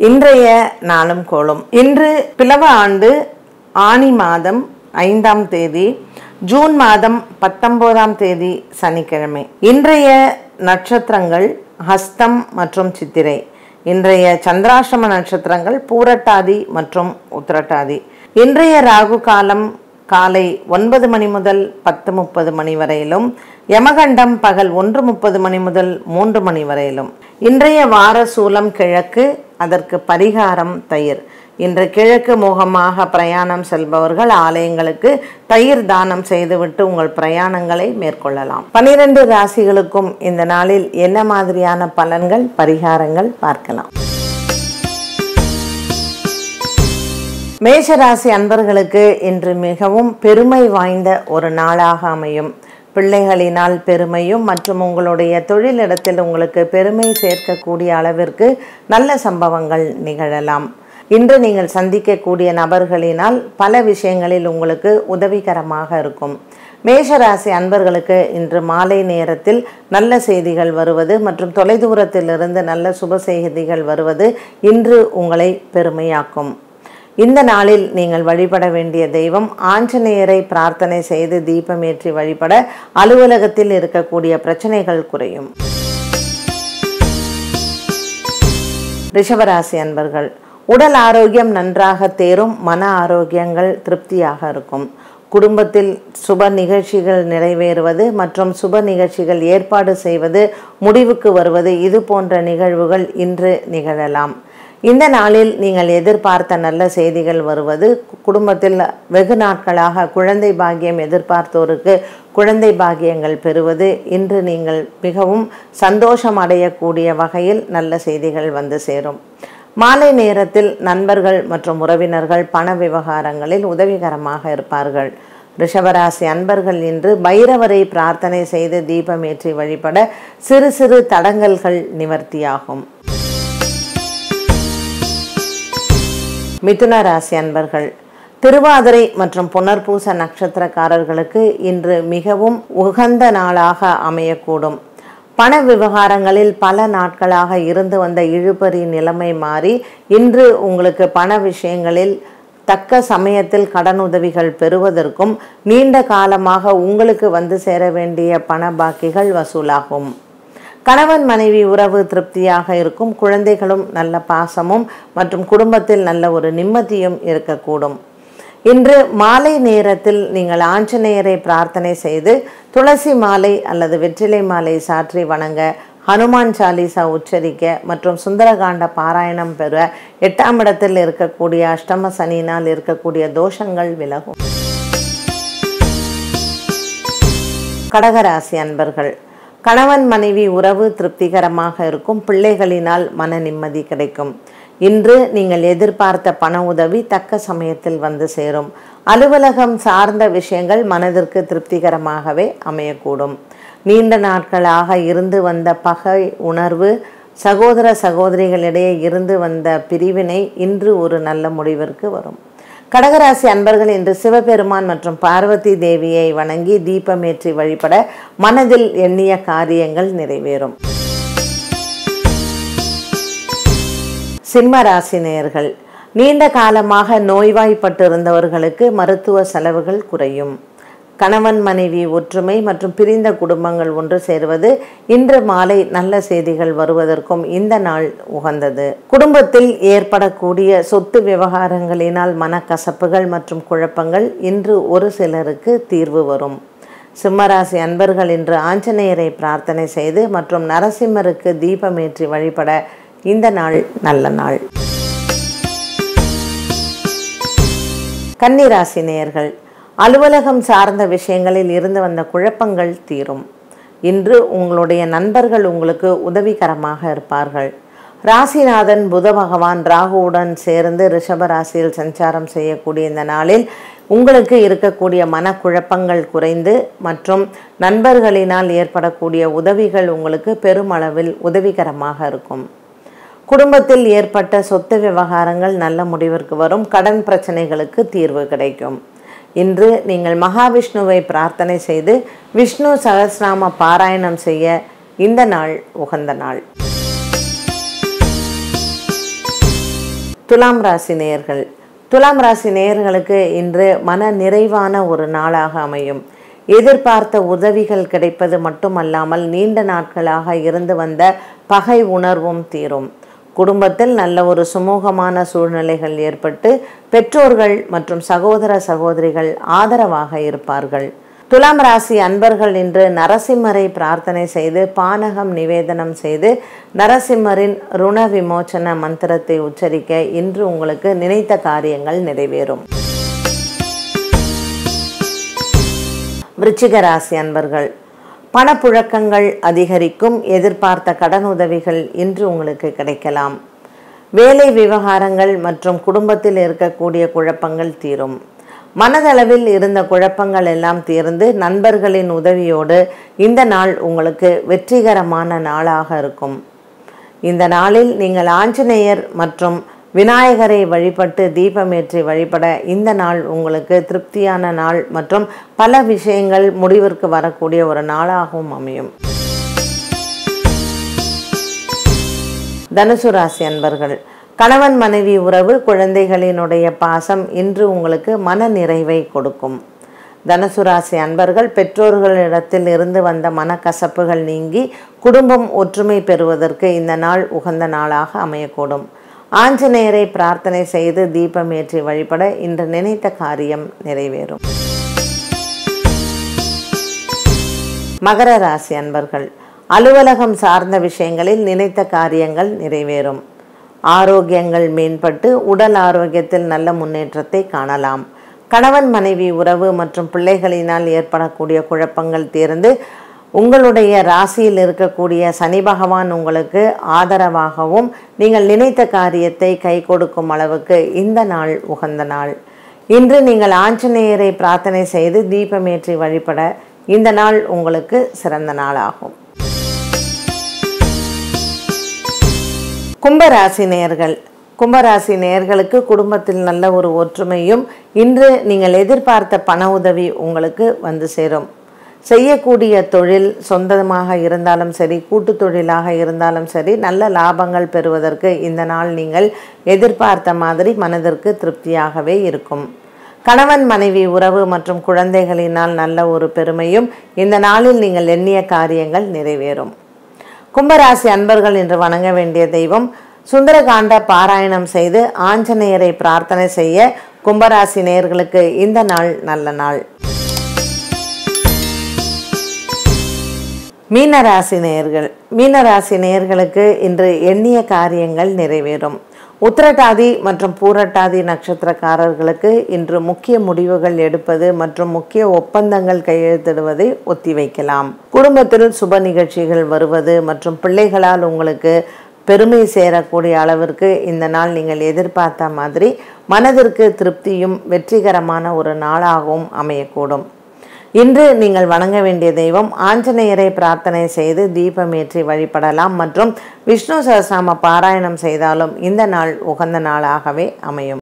இன்றைய நாளும் கோளும் இன்று பிளவ ஆண்டு ஆனி மாதம் ஐந்தாம் தேதி ஜூன் மாதம் பத்தொன்பதாம் தேதி சனிக்கிழமை இன்றைய நட்சத்திரங்கள் ஹஸ்தம் மற்றும் சித்திரை இன்றைய சந்திராஷ்டம நட்சத்திரங்கள் பூரட்டாதி மற்றும் உத்திரட்டாதி இன்றைய ராகு காலம் காலை ஒன்பது மணி முதல் பத்து முப்பது மணி வரையிலும் யமகண்டம் பகல் ஒன்று முப்பது மணி முதல் மூன்று மணி வரையிலும் இன்றைய வார சூலம் கிழக்கு அதற்கு பரிகாரம் தயிர் இன்று கிழக்கு முகமாக பிரயாணம் செல்பவர்கள் ஆலயங்களுக்கு தயிர் தானம் செய்துவிட்டு உங்கள் பிரயாணங்களை மேற்கொள்ளலாம் பனிரெண்டு ராசிகளுக்கும் இந்த நாளில் என்ன மாதிரியான பலன்கள் பரிகாரங்கள் பார்க்கலாம் மேஷராசி அன்பர்களுக்கு இன்று மிகவும் பெருமை வாய்ந்த ஒரு நாளாக அமையும் பிள்ளைகளினால் பெருமையும் மற்றும் உங்களுடைய தொழிலிடத்தில் உங்களுக்கு பெருமை சேர்க்கக்கூடிய அளவிற்கு நல்ல சம்பவங்கள் நிகழலாம் இன்று நீங்கள் சந்திக்கக்கூடிய நபர்களினால் பல விஷயங்களில் உங்களுக்கு உதவிகரமாக இருக்கும் மேஷராசி அன்பர்களுக்கு இன்று மாலை நேரத்தில் நல்ல செய்திகள் வருவது மற்றும் தொலைதூரத்திலிருந்து நல்ல சுப செய்திகள் வருவது இன்று உங்களை பெருமையாக்கும் இந்த நாளில் நீங்கள் வழிபட வேண்டிய தெய்வம் ஆஞ்சநேயரை பிரார்த்தனை செய்து தீபமேற்றி வழிபட அலுவலகத்தில் இருக்கக்கூடிய பிரச்சனைகள் குறையும் ரிஷபராசி அன்பர்கள் உடல் ஆரோக்கியம் நன்றாக தேரும் மன ஆரோக்கியங்கள் திருப்தியாக இருக்கும் குடும்பத்தில் சுப நிகழ்ச்சிகள் நிறைவேறுவது மற்றும் சுப நிகழ்ச்சிகள் ஏற்பாடு செய்வது முடிவுக்கு வருவது இது போன்ற நிகழ்வுகள் இன்று நிகழலாம் இந்த நாளில் நீங்கள் எதிர்பார்த்த நல்ல செய்திகள் வருவது குடும்பத்தில் வெகு நாட்களாக குழந்தை பாக்கியம் எதிர்பார்த்தோருக்கு குழந்தை பாக்கியங்கள் பெறுவது இன்று நீங்கள் மிகவும் சந்தோஷம் அடையக்கூடிய வகையில் நல்ல செய்திகள் வந்து சேரும் மாலை நேரத்தில் நண்பர்கள் மற்றும் உறவினர்கள் பண விவகாரங்களில் உதவிகரமாக இருப்பார்கள் ரிஷபராசி அன்பர்கள் இன்று பைரவரை பிரார்த்தனை செய்து தீபமேற்றி வழிபட சிறு சிறு தடங்கல்கள் நிவர்த்தியாகும் மிதுன ராசி அன்பர்கள் திருவாதிரை மற்றும் புனர்பூச நட்சத்திரக்காரர்களுக்கு இன்று மிகவும் உகந்த நாளாக அமையக்கூடும் பண விவகாரங்களில் பல நாட்களாக இருந்து வந்த இழுபறி நிலைமை மாறி இன்று உங்களுக்கு பண விஷயங்களில் தக்க சமயத்தில் கடனுதவிகள் பெறுவதற்கும் நீண்ட காலமாக உங்களுக்கு வந்து சேர வேண்டிய பண பாக்கிகள் வசூலாகும் கணவன் மனைவி உறவு திருப்தியாக இருக்கும் குழந்தைகளும் நல்ல பாசமும் மற்றும் குடும்பத்தில் நல்ல ஒரு நிம்மதியும் இருக்கக்கூடும் இன்று மாலை நேரத்தில் நீங்கள் ஆஞ்சநேயரை பிரார்த்தனை செய்து துளசி மாலை அல்லது வெற்றிலை மாலை சாற்றி வணங்க ஹனுமான் சாலிசா உச்சரிக்க மற்றும் சுந்தரகாண்ட பாராயணம் பெற எட்டாம் இடத்தில் இருக்கக்கூடிய அஷ்டம சனியினால் இருக்கக்கூடிய தோஷங்கள் விலகும் கடகராசி அன்பர்கள் கணவன் மனைவி உறவு திருப்திகரமாக இருக்கும் பிள்ளைகளினால் மன நிம்மதி கிடைக்கும் இன்று நீங்கள் எதிர்பார்த்த பண உதவி தக்க சமயத்தில் வந்து சேரும் அலுவலகம் சார்ந்த விஷயங்கள் மனதிற்கு திருப்திகரமாகவே அமையக்கூடும் நீண்ட நாட்களாக இருந்து வந்த பகை உணர்வு சகோதர சகோதரிகளிடையே இருந்து வந்த பிரிவினை இன்று ஒரு நல்ல முடிவிற்கு வரும் கடகராசி அன்பர்கள் இன்று சிவபெருமான் மற்றும் பார்வதி தேவியை வணங்கி தீபமேற்றி வழிபட மனதில் எண்ணிய காரியங்கள் நிறைவேறும் சிம்ம ராசி நேயர்கள் நீண்ட காலமாக நோய்வாய்ப்பட்டிருந்தவர்களுக்கு மருத்துவ செலவுகள் குறையும் கணவன் மனைவி ஒற்றுமை மற்றும் பிரிந்த குடும்பங்கள் ஒன்று சேருவது இன்று மாலை நல்ல செய்திகள் வருவதற்கும் இந்த நாள் உகந்தது குடும்பத்தில் ஏற்படக்கூடிய சொத்து விவகாரங்களினால் மனக்கசப்புகள் மற்றும் குழப்பங்கள் இன்று ஒரு சிலருக்கு தீர்வு வரும் சிம்மராசி அன்பர்கள் இன்று ஆஞ்சநேயரை பிரார்த்தனை செய்து மற்றும் நரசிம்மருக்கு தீபமேற்றி வழிபட இந்த நாள் நல்ல நாள் கன்னிராசி நேயர்கள் அலுவலகம் சார்ந்த விஷயங்களில் இருந்து வந்த குழப்பங்கள் தீரும் இன்று உங்களுடைய நண்பர்கள் உங்களுக்கு உதவிகரமாக இருப்பார்கள் ராசிநாதன் புத பகவான் ராகுவுடன் சேர்ந்து ரிஷப ராசியில் சஞ்சாரம் செய்யக்கூடிய இந்த நாளில் உங்களுக்கு இருக்கக்கூடிய மனக்குழப்பங்கள் குறைந்து மற்றும் நண்பர்களினால் ஏற்படக்கூடிய உதவிகள் உங்களுக்கு பெருமளவில் உதவிகரமாக இருக்கும் குடும்பத்தில் ஏற்பட்ட சொத்து விவகாரங்கள் நல்ல முடிவிற்கு வரும் கடன் பிரச்சனைகளுக்கு தீர்வு கிடைக்கும் இன்று நீங்கள் மகாவிஷ்ணுவை பிரார்த்தனை செய்து விஷ்ணு சகஸ்நாம பாராயணம் செய்ய இந்த நாள் உகந்த நாள் துலாம் ராசி நேயர்கள் துலாம் ராசி நேயர்களுக்கு இன்று மன நிறைவான ஒரு நாளாக அமையும் எதிர்பார்த்த உதவிகள் கிடைப்பது மட்டுமல்லாமல் நீண்ட நாட்களாக இருந்து வந்த பகை உணர்வும் தீரும் குடும்பத்தில் நல்ல ஒரு சுமூகமான சூழ்நிலைகள் ஏற்பட்டு பெற்றோர்கள் மற்றும் சகோதர சகோதரிகள் ஆதரவாக இருப்பார்கள் துலாம் ராசி அன்பர்கள் இன்று நரசிம்மரை பிரார்த்தனை செய்து பானகம் நிவேதனம் செய்து நரசிம்மரின் ருண விமோச்சன மந்திரத்தை உச்சரிக்க இன்று உங்களுக்கு நினைத்த காரியங்கள் நிறைவேறும் விருச்சிக ராசி அன்பர்கள் பணப்புழக்கங்கள் அதிகரிக்கும் எதிர்பார்த்த கடன் உதவிகள் இன்று உங்களுக்கு கிடைக்கலாம் வேலை விவகாரங்கள் மற்றும் குடும்பத்தில் இருக்கக்கூடிய குழப்பங்கள் தீரும் மனதளவில் இருந்த குழப்பங்கள் எல்லாம் தீர்ந்து நண்பர்களின் உதவியோடு இந்த நாள் உங்களுக்கு வெற்றிகரமான நாளாக இருக்கும் இந்த நாளில் நீங்கள் ஆஞ்சநேயர் மற்றும் விநாயகரை வழிபட்டு தீபமேற்றி வழிபட இந்த நாள் உங்களுக்கு திருப்தியான நாள் மற்றும் பல விஷயங்கள் முடிவிற்கு வரக்கூடிய ஒரு நாளாகவும் அமையும் தனுசு ராசி அன்பர்கள் கணவன் மனைவி உறவு குழந்தைகளினுடைய பாசம் இன்று உங்களுக்கு மன நிறைவை கொடுக்கும் தனுசு ராசி அன்பர்கள் பெற்றோர்களிடத்தில் இருந்து வந்த மனக்கசப்புகள் நீங்கி குடும்பம் ஒற்றுமை பெறுவதற்கு இந்த நாள் உகந்த நாளாக அமையக்கூடும் ஆஞ்சநேயரை பிரார்த்தனை செய்து தீபம் ஏற்றி வழிபட இன்று நினைத்த காரியம் நிறைவேறும் மகர ராசி அன்பர்கள் அலுவலகம் சார்ந்த விஷயங்களில் நினைத்த காரியங்கள் நிறைவேறும் ஆரோக்கியங்கள் மேம்பட்டு உடல் ஆரோக்கியத்தில் நல்ல முன்னேற்றத்தை காணலாம் கணவன் மனைவி உறவு மற்றும் பிள்ளைகளினால் ஏற்படக்கூடிய குழப்பங்கள் தீர்ந்து உங்களுடைய ராசியில் இருக்கக்கூடிய சனி பகவான் உங்களுக்கு ஆதரவாகவும் நீங்கள் நினைத்த காரியத்தை கை கொடுக்கும் அளவுக்கு இந்த நாள் உகந்த நாள் இன்று நீங்கள் ஆஞ்சநேயரை பிரார்த்தனை செய்து தீபமேற்றி வழிபட இந்த நாள் உங்களுக்கு சிறந்த நாளாகும் கும்பராசி நேயர்கள் கும்பராசி நேயர்களுக்கு குடும்பத்தில் நல்ல ஒரு ஒற்றுமையும் இன்று நீங்கள் எதிர்பார்த்த பண உதவி உங்களுக்கு வந்து சேரும் செய்யக்கூடிய தொழில் சொந்தமாக இருந்தாலும் சரி கூட்டு தொழிலாக இருந்தாலும் சரி நல்ல லாபங்கள் பெறுவதற்கு இந்த நாள் நீங்கள் எதிர்பார்த்த மாதிரி மனதிற்கு திருப்தியாகவே இருக்கும் கணவன் மனைவி உறவு மற்றும் குழந்தைகளினால் நல்ல ஒரு பெருமையும் இந்த நாளில் நீங்கள் எண்ணிய காரியங்கள் நிறைவேறும் கும்பராசி அன்பர்கள் இன்று வணங்க வேண்டிய தெய்வம் சுந்தரகாண்ட பாராயணம் செய்து ஆஞ்சநேயரை பிரார்த்தனை செய்ய கும்பராசி நேயர்களுக்கு இந்த நாள் நல்ல நாள் மீனராசி நேயர்கள் மீனராசி நேயர்களுக்கு இன்று எண்ணிய காரியங்கள் நிறைவேறும் உத்திரட்டாதி மற்றும் பூரட்டாதி நட்சத்திரக்காரர்களுக்கு இன்று முக்கிய முடிவுகள் எடுப்பது மற்றும் முக்கிய ஒப்பந்தங்கள் கையெழுத்திடுவதை ஒத்திவைக்கலாம் குடும்பத்தில் சுப நிகழ்ச்சிகள் வருவது மற்றும் பிள்ளைகளால் உங்களுக்கு பெருமை சேரக்கூடிய அளவிற்கு இந்த நாள் நீங்கள் எதிர்பார்த்த மாதிரி மனதிற்கு திருப்தியும் வெற்றிகரமான ஒரு நாளாகவும் அமையக்கூடும் இன்று நீங்கள் வணங்க வேண்டிய தெய்வம் ஆஞ்சநேயரை பிரார்த்தனை செய்து தீபமேற்றி வழிபடலாம் மற்றும் விஷ்ணு சகஸ்ரநாம பாராயணம் செய்தாலும் இந்த நாள் உகந்த நாளாகவே அமையும்